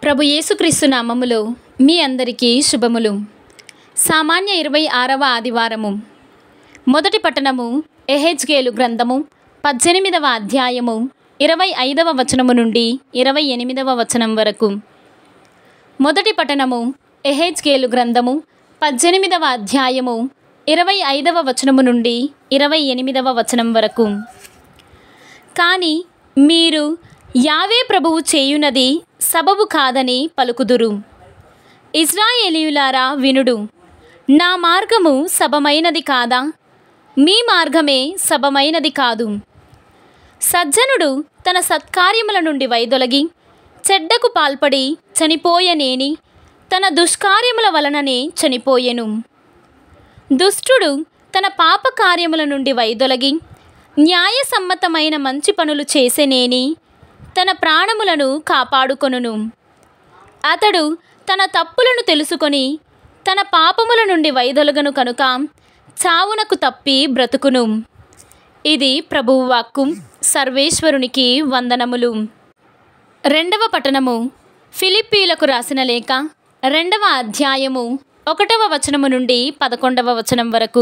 ప్రభు యేసుక్రీస్తు నామములో మీ అందరికీ శుభములు సామాన్య ఇరవై ఆరవ ఆదివారము మొదటి పట్టణము ఎహెచ్గేలు గ్రంథము పద్దెనిమిదవ అధ్యాయము ఇరవై ఐదవ వచనము నుండి ఇరవై ఎనిమిదవ వచనం వరకు మొదటి పట్టణము ఎహెచ్గేలు గ్రంథము పద్దెనిమిదవ అధ్యాయము ఇరవై ఐదవ వచనము నుండి ఇరవై ఎనిమిదవ వచనం వరకు కానీ మీరు యావే ప్రభువు చేయునది సబబు కాదని పలుకుదురు ఇజ్రాయేలీయులారా వినుడు నా మార్గము సబమైనది కాదా మీ మార్గమే సబమైనది కాదు సజ్జనుడు తన సత్కార్యముల నుండి వైదొలగి చెడ్డకు పాల్పడి చనిపోయనేని తన దుష్కార్యముల వలననే చనిపోయెను దుష్టుడు తన పాప కార్యముల నుండి వైదొలగి న్యాయసమ్మతమైన మంచి పనులు చేసేనేని తన ప్రాణములను కాపాడుకొనును అతడు తన తప్పులను తెలుసుకొని తన పాపముల నుండి వైదొలగను కనుక చావునకు తప్పి బ్రతుకును ఇది ప్రభువు వాక్కు సర్వేశ్వరునికి వందనములు రెండవ పట్టణము ఫిలిప్పీలకు రాసిన లేఖ రెండవ అధ్యాయము ఒకటవ వచనము నుండి పదకొండవ వచనం వరకు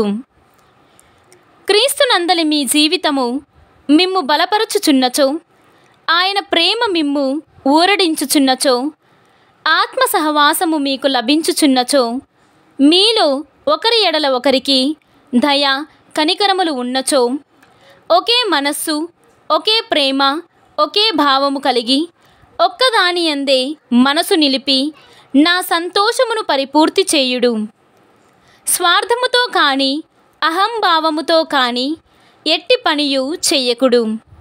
క్రీస్తునందలి మీ జీవితము మిమ్ము బలపరచుచున్నచో ఆయన ప్రేమ మిమ్ము ఊరడించుచున్నచో ఆత్మ సహవాసము మీకు లభించుచున్నచో మీలో ఒకరి ఎడల ఒకరికి దయ కనికరములు ఉన్నచో ఒకే మనస్సు ఒకే ప్రేమ ఒకే భావము కలిగి ఒక్కదాని అందే మనసు నిలిపి నా సంతోషమును పరిపూర్తి చేయుడు స్వార్థముతో కాని అహంభావముతో కాని ఎట్టి పనియు చెయ్యకుడు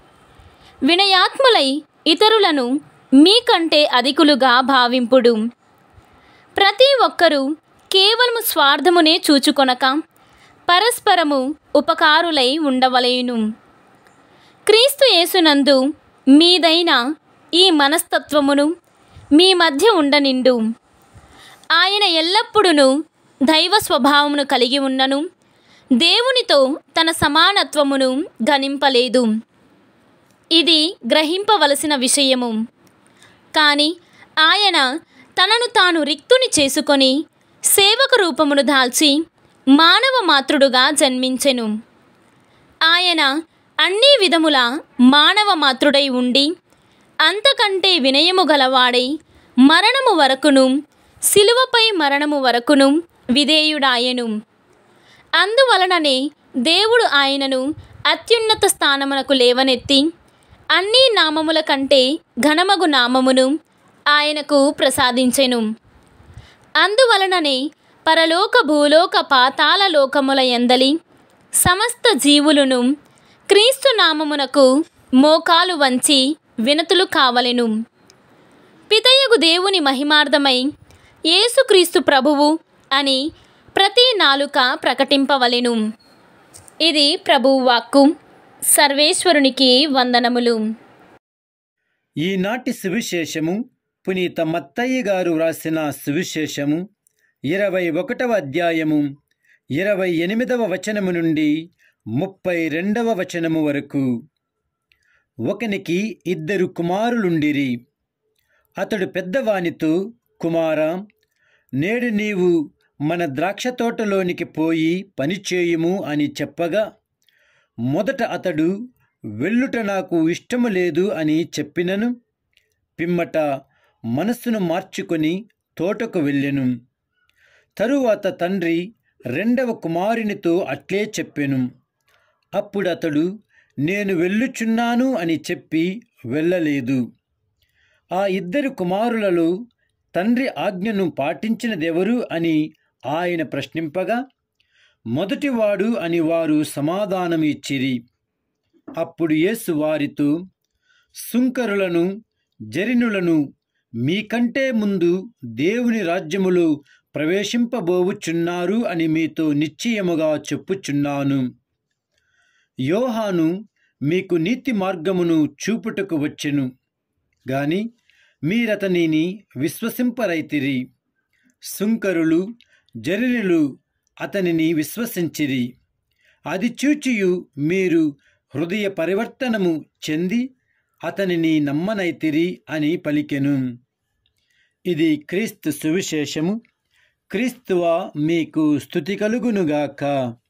వినయాత్ములై ఇతరులను మీకంటే అధికులుగా భావింపుడు ప్రతి ఒక్కరూ కేవలము స్వార్థమునే చూచుకొనక పరస్పరము ఉపకారులై ఉండవలేను క్రీస్తు యేసునందు మీదైన ఈ మనస్తత్వమును మీ మధ్య ఉండనిండు ఆయన ఎల్లప్పుడూ దైవ స్వభావమును కలిగి ఉన్నను దేవునితో తన సమానత్వమును గణింపలేదు ఇది గ్రహింపవలసిన విషయము కానీ ఆయన తనను తాను రిక్తుని చేసుకొని సేవక రూపమును దాల్చి మానవ మాతృడుగా జన్మించెను ఆయన అన్ని విధముల మానవ మాతృడై ఉండి అంతకంటే వినయము గలవాడై మరణము వరకును శిలువపై మరణము వరకును విధేయుడాయను అందువలననే దేవుడు ఆయనను అత్యున్నత స్థానమునకు లేవనెత్తి అన్ని నామముల కంటే ఘనమగు నామమును ఆయనకు ప్రసాదించెను అందువలననే పరలోక భూలోక పాతాల లోకముల ఎందలి సమస్త జీవులను క్రీస్తు నామమునకు మోకాలు వంచి వినతులు కావలెను పితయగు దేవుని మహిమార్థమై యేసుక్రీస్తు ప్రభువు అని ప్రతి నాలుక ప్రకటింపవలెను ఇది ప్రభువు వాక్కు సర్వేశ్వరునికి వందనములు ఈనాటి సువిశేషము పునీత మత్తయ్య గారు వ్రాసిన సువిశేషము ఇరవై ఒకటవ అధ్యాయము ఇరవై ఎనిమిదవ వచనము నుండి ముప్పై రెండవ వచనము వరకు ఒకనికి ఇద్దరు కుమారులుండిరి అతడు పెద్దవానితో కుమారా నేడు నీవు మన ద్రాక్ష తోటలోనికి పోయి పనిచేయుము అని చెప్పగా మొదట అతడు వెళ్ళుట నాకు ఇష్టము లేదు అని చెప్పినను పిమ్మట మనస్సును మార్చుకొని తోటకు వెళ్ళెను తరువాత తండ్రి రెండవ కుమారునితో అట్లే చెప్పెను అప్పుడు అతడు నేను వెళ్ళుచున్నాను అని చెప్పి వెళ్ళలేదు ఆ ఇద్దరు కుమారులలో తండ్రి ఆజ్ఞను పాటించినదెవరు అని ఆయన ప్రశ్నింపగా మొదటివాడు అని వారు సమాధానం ఇచ్చిరి అప్పుడు యేసు వారితో సుంకరులను జరినులను మీకంటే ముందు దేవుని రాజ్యములో ప్రవేశింపబోవుచున్నారు అని మీతో నిశ్చయముగా చెప్పుచున్నాను యోహాను మీకు నీతి మార్గమును చూపుటకు వచ్చెను గాని మీరతనిని విశ్వసింపరైతిరి సుంకరులు జరినులు అతనిని విశ్వసించిరి అది చూచియు మీరు హృదయ పరివర్తనము చెంది అతనిని నమ్మనైతిరి అని పలికెను ఇది క్రీస్తు సువిశేషము క్రీస్తువ మీకు స్థుతి కలుగునుగాక